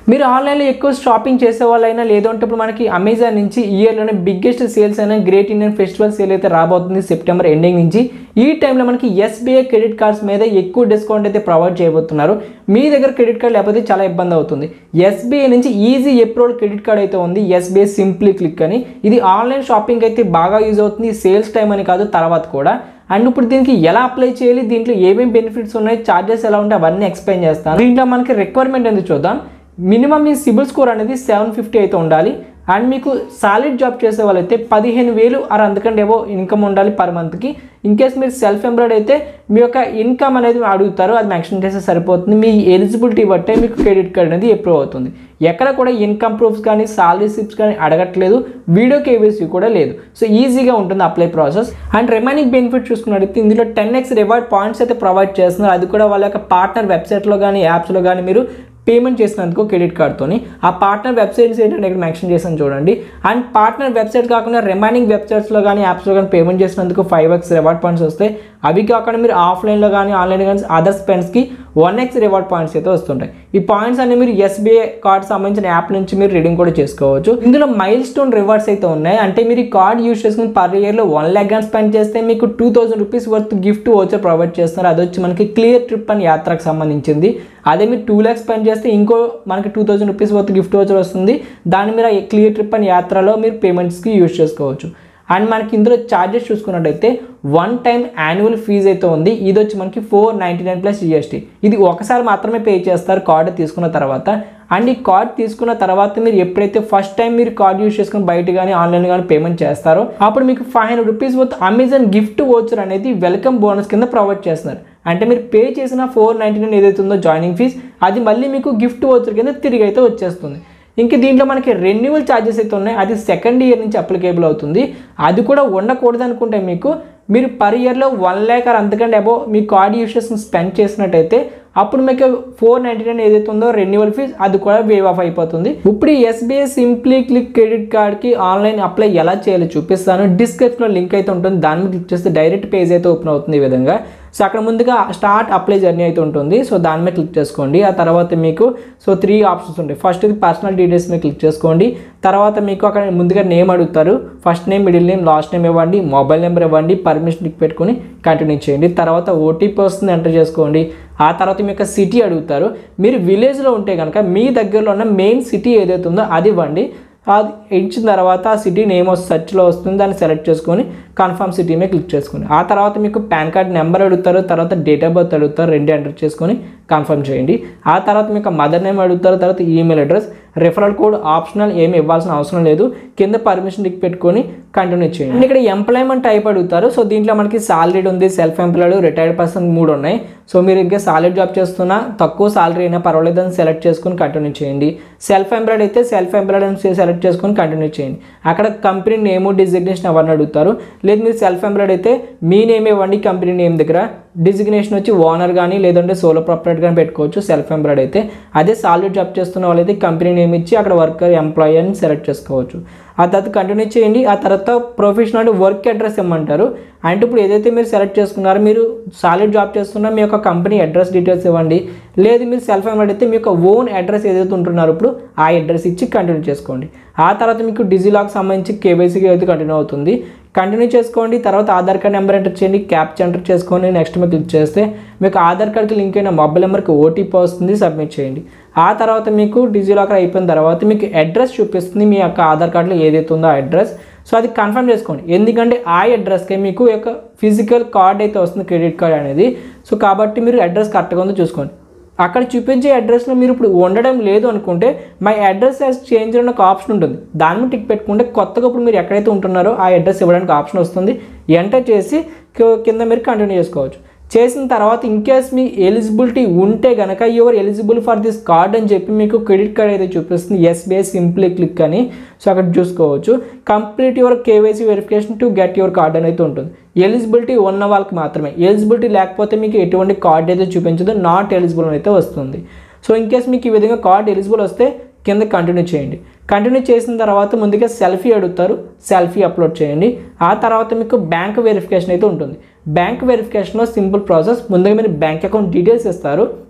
మీరు ఆన్లైన్లో ఎక్కువ షాపింగ్ చేసే వాళ్ళైనా లేదంటే ఇప్పుడు మనకి అమెజాన్ నుంచి ఇయర్లోనే బిగ్గెస్ట్ సేల్స్ అయిన గ్రేట్ ఇండియన్ ఫెస్టివల్ సేల్ అయితే రాబోతుంది సెప్టెంబర్ ఎండింగ్ నుంచి ఈ టైంలో మనకి ఎస్బీఐ క్రెడిట్ కార్డ్స్ మీద ఎక్కువ డిస్కౌంట్ అయితే ప్రొవైడ్ చేయబోతున్నారు మీ దగ్గర క్రెడిట్ కార్డ్ లేకపోతే చాలా ఇబ్బంది అవుతుంది ఎస్బీఐ నుంచి ఈజీ అప్రూవల్ క్రెడిట్ కార్డ్ అయితే ఉంది ఎస్బీఐ సింప్లీ క్లిక్ అని ఇది ఆన్లైన్ షాపింగ్ అయితే బాగా యూజ్ అవుతుంది సేల్స్ టైం అని కాదు తర్వాత కూడా అండ్ ఇప్పుడు దీనికి ఎలా అప్లై చేయాలి దీంట్లో ఏమేమి బెనిఫిట్స్ ఉన్నాయి ఛార్జెస్ ఎలా ఉంటాయి అవన్నీ ఎక్స్ప్లెయిన్ చేస్తాను దీంట్లో మనకి రిక్వైర్మెంట్ ఎందుకు చూద్దాం మినిమం మీ సిబిల్ స్కోర్ అనేది సెవెన్ ఫిఫ్టీ అయితే ఉండాలి అండ్ మీకు సాలిడ్ జాబ్ చేసే వాళ్ళైతే పదిహేను వేలు ఆర్ అంతకంటే ఏవో ఇన్కమ్ ఉండాలి పర్ మంత్కి ఇన్ కేస్ మీరు సెల్ఫ్ ఎంప్లాయిడ్ అయితే మీ యొక్క ఇన్కమ్ అనేది అడుగుతారు అది మెన్షన్ చేస్తే సరిపోతుంది మీ ఎలిజిబిలిటీ బట్టే మీకు క్రెడిట్ కార్డ్ అనేది అప్రూవ్ అవుతుంది ఎక్కడ కూడా ఇన్కమ్ ప్రూఫ్స్ కానీ సాలరీ స్లిప్స్ కానీ అడగట్లేదు వీడియో కేవైసీ కూడా లేదు సో ఈజీగా ఉంటుంది apply process and remaining benefit చూసుకున్నట్టయితే ఇందులో టెన్ ఎక్స్ రివార్డ్ పాయింట్స్ అయితే ప్రొవైడ్ చేస్తున్నారు అది కూడా వాళ్ళ యొక్క పార్ట్నర్ వెబ్సైట్లో కానీ యాప్స్లో కానీ మీరు పేమెంట్ చేసినందుకు క్రెడిట్ కార్డ్తోని ఆ పార్ట్నర్ వెబ్సైట్స్ ఏంటంటే ఇక్కడ మెన్షన్ చేసాను చూడండి అండ్ పార్ట్నర్ వెబ్సైట్ కాకుండా రిమైనింగ్ వెబ్సైట్స్లో కానీ యాప్స్లో కానీ పేమెంట్ చేసినందుకు ఫైవ్ ఎక్స్ రివార్డ్ పాయింట్స్ వస్తాయి అవి కాకుండా మీరు ఆఫ్లైన్లో కానీ ఆన్లైన్ కానీ అదర్ స్పెండ్స్కి వన్ ఎక్స్ రివార్డ్ పాయింట్స్ అయితే వస్తుంటాయి ఈ పాయింట్స్ అన్ని మీరు ఎస్బీఐ కార్డ్ సంబంధించిన యాప్ నుంచి మీరు రీడింగ్ కూడా చేసుకోవచ్చు ఇందులో మైల్ స్టోన్ రివార్డ్స్ అయితే ఉన్నాయి అంటే మీరు ఈ కార్డ్ యూస్ చేసుకుని పర్ ఇయర్లో వన్ ల్యాక్ కానీ స్పెండ్ చేస్తే మీకు two thousand rupees worth gift వచ్చే ప్రొవైడ్ చేస్తున్నారు అది వచ్చి మనకి క్లియర్ ట్రిప్ అని యాత్రకు సంబంధించింది అదే మీరు టూ ల్యాక్స్ స్పెండ్ చేస్తే ఇంకో మనకి two thousand rupees worth gift voucher వస్తుంది దాన్ని మీరు ఆ క్లియర్ ట్రిప్ అని యాత్రలో మీరు పేమెంట్స్కి యూజ్ చేసుకోవచ్చు అండ్ మనకి ఇందులో ఛార్జెస్ చూసుకున్నట్టయితే వన్ టైం యాన్యువల్ ఫీజు అయితే ఉంది ఇది వచ్చి మనకి four ninety nine plus GST ఇది ఒకసారి మాత్రమే పే చేస్తారు కార్డు తీసుకున్న తర్వాత అండ్ ఈ కార్డ్ తీసుకున్న తర్వాత మీరు ఎప్పుడైతే ఫస్ట్ టైం మీరు కార్డ్ యూస్ చేసుకుని బయట కానీ ఆన్లైన్ కానీ పేమెంట్ చేస్తారో అప్పుడు మీకు five hundred rupees worth Amazon gift voucher అనేది వెల్కమ్ బోనస్ కింద ప్రొవైడ్ చేస్తున్నారు అంటే మీరు పే చేసిన ఫోర్ నైంటీ నైన్ ఏదైతే ఉందో జాయినింగ్ ఫీజ్ అది మళ్ళీ మీకు గిఫ్ట్ వోచర్ కింద తిరిగి అయితే వచ్చేస్తుంది ఇంక దీంట్లో మనకి రెన్యువల్ ఛార్జెస్ అయితే ఉన్నాయి అది సెకండ్ ఇయర్ నుంచి అప్లికేబుల్ అవుతుంది అది కూడా ఉండకూడదు అనుకుంటే మీకు మీరు పర్ ఇయర్లో వన్ ల్యాక్ ఆర్ అంతకంటే అబో మీ కార్డ్ యూసెస్ని స్పెండ్ చేసినట్టయితే అప్పుడు మీకు ఫోర్ నైంటీ నైన్ ఏదైతే ఉందో రెన్యువల్ ఫీజ్ అది కూడా వేవ్ ఆఫ్ అయిపోతుంది ఇప్పుడు ఎస్బీఐ సింప్లీ క్లిక్ క్రెడిట్ కార్డ్కి ఆన్లైన్ అప్లై ఎలా చేయాలో చూపిస్తాను డిస్క్రిప్షన్లో లింక్ అయితే ఉంటుంది దాని మీద క్లిక్ చేస్తే డైరెక్ట్ పేజ్ అయితే ఓపెన్ అవుతుంది ఈ విధంగా సో అక్కడ ముందుగా స్టార్ట్ అప్లై జర్నీ అయితే ఉంటుంది సో దాని మీద క్లిక్ చేసుకోండి ఆ తర్వాత మీకు సో త్రీ ఆప్షన్స్ ఉంటాయి ఫస్ట్ ఇది పర్సనల్ డీటెయిల్స్ మీద క్లిక్ చేసుకోండి తర్వాత మీకు అక్కడ ముందుగా నేమ్ అడుగుతారు first name middle name last name ఇవ్వండి మొబైల్ నెంబర్ ఇవ్వండి పర్మిషన్ టిక్ పెట్టుకొని కంటిన్యూ చేయండి తర్వాత ఓటీపీ వస్తుంది ఎంటర్ చేసుకోండి ఆ తర్వాత మీ యొక్క సిటీ అడుగుతారు మీరు విలేజ్లో ఉంటే కనుక మీ దగ్గరలో ఉన్న మెయిన్ సిటీ ఏదైతే ఉందో అది ఇవ్వండి అది ఇచ్చిన తర్వాత ఆ సిటీ నేమ్ వస్తుంది సెర్చ్లో వస్తుంది దాన్ని సెలెక్ట్ చేసుకొని కన్ఫర్మ్ సిటీ మీద క్లిక్ చేసుకోండి ఆ తర్వాత మీకు పాన్ కార్డ్ నెంబర్ అడుగుతారు తర్వాత డేట్ ఆఫ్ బర్త్ అడుగుతారు రెండు ఎంటర్ చేసుకొని కన్ఫర్మ్ చేయండి ఆ తర్వాత మీకు మదర్ నేమ్ అడుగుతారు తర్వాత email address referral code optional ఏమి ఇవ్వాల్సిన అవసరం లేదు కింద పర్మిషన్ టిక్ పెట్టుకొని కంటిన్యూ చేయండి ఇక్కడ ఎంప్లాయ్మెంట్ టైప్ అడుగుతారు సో దీంట్లో మనకి సాలరీడ్ ఉంది సెల్ఫ్ ఎంప్లాయిడ్ రిటైర్డ్ పర్సన్ మూడు ఉన్నాయి సో మీరు ఇంకా సాలరీ జాబ్ చేస్తున్నా తక్కువ సాలరీ అయినా పర్వాలేదు అని సెలెక్ట్ చేసుకొని కంటిన్యూ చేయండి సెల్ఫ్ ఎంప్లాయిడ్ అయితే సెల్ఫ్ ఎంప్లాయిడ్ అని సెలెక్ట్ చేసుకొని కంటిన్యూ చేయండి అక్కడ కంపెనీ నేము డిజిగ్నేషన్ అవన్నీ అడుగుతారు లేదు మీరు సెల్ఫ్ ఎంప్లాయిడ్ అయితే మీ నేమ్ ఇవ్వండి కంపెనీ నేమ్ దగ్గర డిజిగ్నేషన్ వచ్చి ఓనర్ కానీ లేదంటే సోలో ప్రాపర్టీ కానీ పెట్టుకోవచ్చు సెల్ఫ్ ఎంప్లాయిడ్ అయితే అదే సాలరీ జాబ్ చేస్తున్న వాళ్ళైతే కంపెనీ నేమ్ ఇచ్చి అక్కడ వర్కర్ ఎంప్లాయీ అని సెలెక్ట్ చేసుకోవచ్చు ఆ తర్వాత కంటిన్యూ చేయండి ఆ తర్వాత ప్రొఫెషనల్ వర్క్ అడ్రస్ ఇమ్మంటారు అంటే ఇప్పుడు ఏదైతే మీరు సెలెక్ట్ చేసుకున్నారో మీరు సాలిడ్ జాబ్ చేస్తున్నా మీ యొక్క కంపెనీ అడ్రస్ డీటెయిల్స్ ఇవ్వండి లేదు మీరు సెల్ఫ్ ఎంప్లాయిడ్ అయితే మీ యొక్క ఓన్ అడ్రస్ ఏదైతే ఉంటున్నారో ఇప్పుడు ఆ అడ్రస్ ఇచ్చి కంటిన్యూ చేసుకోండి ఆ తర్వాత మీకు డిజిలాక్ సంబంధించి కేవైసీకి అయితే కంటిన్యూ అవుతుంది కంటిన్యూ చేసుకోండి తర్వాత ఆధార్ కార్డ్ నెంబర్ ఎంటర్ చేయండి క్యాప్చ్ ఎంటర్ చేసుకొని నెక్స్ట్ మీద క్లిక్ చేస్తే మీకు ఆధార్ కార్డ్కి లింక్ అయిన మొబైల్ నెంబర్కి ఓటీపీ వస్తుంది సబ్మిట్ చేయండి ఆ తర్వాత మీకు డిజిలాకర్ అయిపోయిన తర్వాత మీకు అడ్రస్ చూపిస్తుంది మీ యొక్క ఆధార్ కార్డులో ఏదైతే ఉందో ఆ అడ్రస్ సో అది కన్ఫర్మ్ చేసుకోండి ఎందుకంటే ఆ అడ్రస్కే మీకు యొక్క ఫిజికల్ కార్డ్ అయితే వస్తుంది క్రెడిట్ కార్డ్ అనేది సో కాబట్టి మీరు అడ్రస్ కరెక్ట్గా ఉందో చూసుకోండి అక్కడ చూపించే అడ్రస్లో మీరు ఇప్పుడు ఉండడం లేదు అనుకుంటే మై అడ్రస్ యాజ్ చేంజ్ అని ఒక ఆప్షన్ ఉంటుంది దాని మీద టిక్ పెట్టుకుంటే కొత్తగా ఇప్పుడు మీరు ఎక్కడైతే ఉంటున్నారో ఆ అడ్రస్ ఇవ్వడానికి ఆప్షన్ వస్తుంది ఎంటర్ చేసి కి- కింద మీరు కంటిన్యూ చేసుకోవచ్చు చేసిన తర్వాత ఇన్ కేస్ మీ ఎలిజిబిలిటీ ఉంటే కనుక your eligible for this card అని చెప్పి మీకు క్రెడిట్ కార్డ్ అయితే చూపిస్తుంది ఎస్బీఐ సింప్లీ క్లిక్ అని సో అక్కడ చూసుకోవచ్చు complete your KYC verification to get your card అని అయితే ఉంటుంది ఎలిజిబిలిటీ ఉన్న వాళ్ళకి మాత్రమే ఎలిజిబిలిటీ లేకపోతే మీకు ఎటువంటి కార్డ్ అయితే చూపించదు నాట్ ఎలిజిబుల్ అని అయితే వస్తుంది సో ఇన్ కేస్ మీకు ఈ విధంగా కార్డ్ ఎలిజిబుల్ వస్తే కింద కంటిన్యూ చేయండి కంటిన్యూ చేసిన తర్వాత ముందుగా సెల్ఫీ అడుగుతారు సెల్ఫీ అప్లోడ్ చేయండి ఆ తర్వాత మీకు బ్యాంక్ వెరిఫికేషన్ అయితే ఉంటుంది బ్యాంక్ వెరిఫికేషన్లో సింపుల్ ప్రాసెస్ ముందుగా మీరు బ్యాంక్ అకౌంట్ డీటెయిల్స్ ఇస్తారు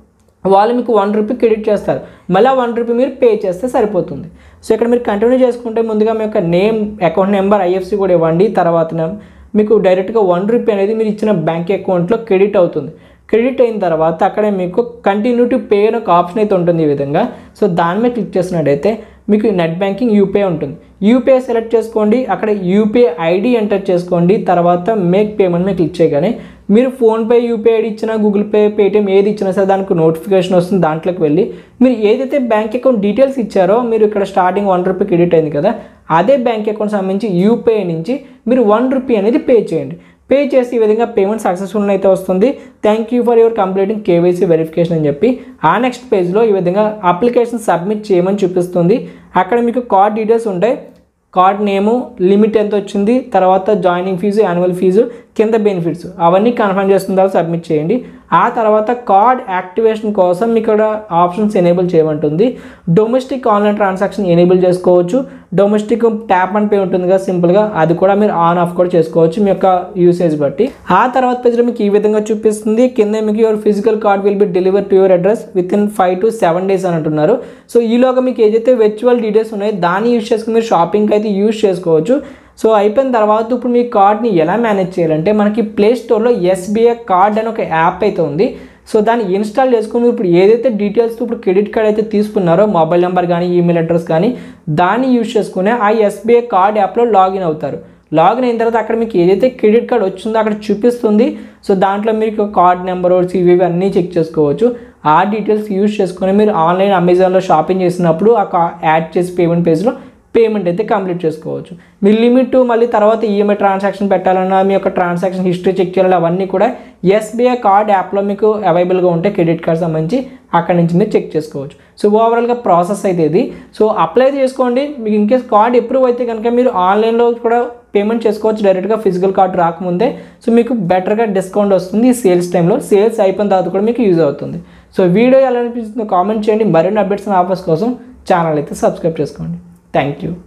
వాళ్ళు మీకు వన్ రూపీ క్రెడిట్ చేస్తారు మళ్ళీ వన్ రూపీ మీరు పే చేస్తే సరిపోతుంది సో ఇక్కడ మీరు కంటిన్యూ చేసుకుంటే ముందుగా మీ యొక్క నేమ్ అకౌంట్ నెంబర్ ఐఎఫ్సి కూడా ఇవ్వండి తర్వాత మీకు డైరెక్ట్గా వన్ రూపీ అనేది మీరు ఇచ్చిన బ్యాంక్ అకౌంట్లో క్రెడిట్ అవుతుంది క్రెడిట్ అయిన తర్వాత అక్కడే మీకు కంటిన్యూ టు పే అని ఒక ఆప్షన్ అయితే ఉంటుంది ఈ విధంగా సో దాని మీద క్లిక్ చేసినట్టయితే మీకు నెట్ బ్యాంకింగ్ యూపీఐ ఉంటుంది యూపీఐ సెలెక్ట్ చేసుకోండి అక్కడ యూపీఐ ఐడి ఎంటర్ చేసుకోండి తర్వాత మేక్ పేమెంట్ మీద క్లిక్ చేయగానే మీరు ఫోన్పే యూపీఐ ఐడి ఇచ్చినా గూగుల్ పే పేటిఎం ఏది ఇచ్చినా సరే దానికి నోటిఫికేషన్ వస్తుంది దాంట్లోకి వెళ్ళి మీరు ఏదైతే బ్యాంక్ అకౌంట్ డీటెయిల్స్ ఇచ్చారో మీరు ఇక్కడ స్టార్టింగ్ వన్ రూపీ క్రెడిట్ అయింది కదా అదే బ్యాంక్ అకౌంట్ సంబంధించి యూపీఐ నుంచి మీరు వన్ రూపీ అనేది పే చేయండి పే చేసి ఈ విధంగా పేమెంట్ సక్సెస్ఫుల్ అయితే వస్తుంది thank you for your completing KYC verification అని చెప్పి ఆ నెక్స్ట్ పేజ్లో ఈ విధంగా అప్లికేషన్ సబ్మిట్ చేయమని చూపిస్తుంది అక్కడ మీకు కార్డ్ డీటెయిల్స్ ఉంటాయి కార్డ్ నేము లిమిట్ ఎంత వచ్చింది తర్వాత జాయినింగ్ ఫీజు యాన్యువల్ ఫీజు కింద బెనిఫిట్స్ అవన్నీ కన్ఫర్మ్ చేస్తున్న తర్వాత సబ్మిట్ చేయండి ఆ తర్వాత కార్డ్ యాక్టివేషన్ కోసం మీకు ఇక్కడ ఆప్షన్స్ ఎనేబుల్ చేయమంటుంది డొమెస్టిక్ ఆన్లైన్ ట్రాన్సాక్షన్ ఎనేబుల్ చేసుకోవచ్చు డొమెస్టిక్ ట్యాప్ అండ్ పే ఉంటుంది కదా సింపుల్గా అది కూడా మీరు ఆన్ ఆఫ్ కూడా చేసుకోవచ్చు మీ యొక్క యూసేజ్ బట్టి ఆ తర్వాత పేజ్లో మీకు ఈ విధంగా చూపిస్తుంది కింద మీకు your physical card will be deliver to your address within five to seven days అని అంటున్నారు సో ఈలోగా మీకు ఏదైతే వెర్చువల్ డీటెయిల్స్ ఉన్నాయో దాన్ని యూస్ చేసుకుని మీరు షాపింగ్కి అయితే యూస్ చేసుకోవచ్చు సో అయిపోయిన తర్వాత ఇప్పుడు మీ కార్డ్ని ఎలా మేనేజ్ చేయాలంటే మనకి ప్లే స్టోర్లో ఎస్బీఐ కార్డ్ అని ఒక యాప్ అయితే ఉంది సో దాన్ని ఇన్స్టాల్ చేసుకుని మీరు ఇప్పుడు ఏదైతే డీటెయిల్స్ ఇప్పుడు క్రెడిట్ కార్డ్ అయితే తీసుకున్నారో మొబైల్ నెంబర్ కానీ ఈమెయిల్ అడ్రస్ కానీ దాన్ని యూజ్ చేసుకుని ఆ ఎస్బీఐ కార్డ్ యాప్లో లాగిన్ అవుతారు లాగిన్ అయిన తర్వాత అక్కడ మీకు ఏదైతే క్రెడిట్ కార్డ్ వచ్చిందో అక్కడ చూపిస్తుంది సో దాంట్లో మీకు కార్డ్ నెంబర్ ఇవి అన్నీ చెక్ చేసుకోవచ్చు ఆ డీటెయిల్స్ యూజ్ చేసుకొని మీరు ఆన్లైన్ అమెజాన్లో షాపింగ్ చేసినప్పుడు ఆ కా యాడ్ చేసి పేమెంట్ పేజ్లో పేమెంట్ అయితే కంప్లీట్ చేసుకోవచ్చు మీ లిమిట్ మళ్ళీ తర్వాత ఈఎంఐ ట్రాన్సాక్షన్ పెట్టాలన్నా మీ యొక్క ట్రాన్సాక్షన్ హిస్టరీ చెక్ చేయాలి అవన్నీ కూడా ఎస్బీఐ కార్డ్ యాప్లో మీకు అవైలబుల్గా ఉంటే క్రెడిట్ కార్డ్ సంబంధించి అక్కడి నుంచి మీరు చెక్ చేసుకోవచ్చు సో ఓవరాల్గా ప్రాసెస్ అయితే ఇది సో అప్లై చేసుకోండి మీకు ఇన్ కేస్ కార్డ్ అప్రూవ్ అయితే కనుక మీరు ఆన్లైన్లో కూడా పేమెంట్ చేసుకోవచ్చు డైరెక్ట్గా ఫిజికల్ కార్డ్ రాకముందే సో మీకు బెటర్గా డిస్కౌంట్ వస్తుంది ఈ సేల్స్ టైంలో సేల్స్ అయిపోయిన తర్వాత కూడా మీకు యూజ్ అవుతుంది సో వీడియో ఎలా అనిపిస్తుందో కామెంట్ చేయండి మరిన్ని అప్డేట్స్ ఆఫర్స్ కోసం ఛానల్ అయితే సబ్స్క్రైబ్ చేసుకోండి థ్యాంక్ యూ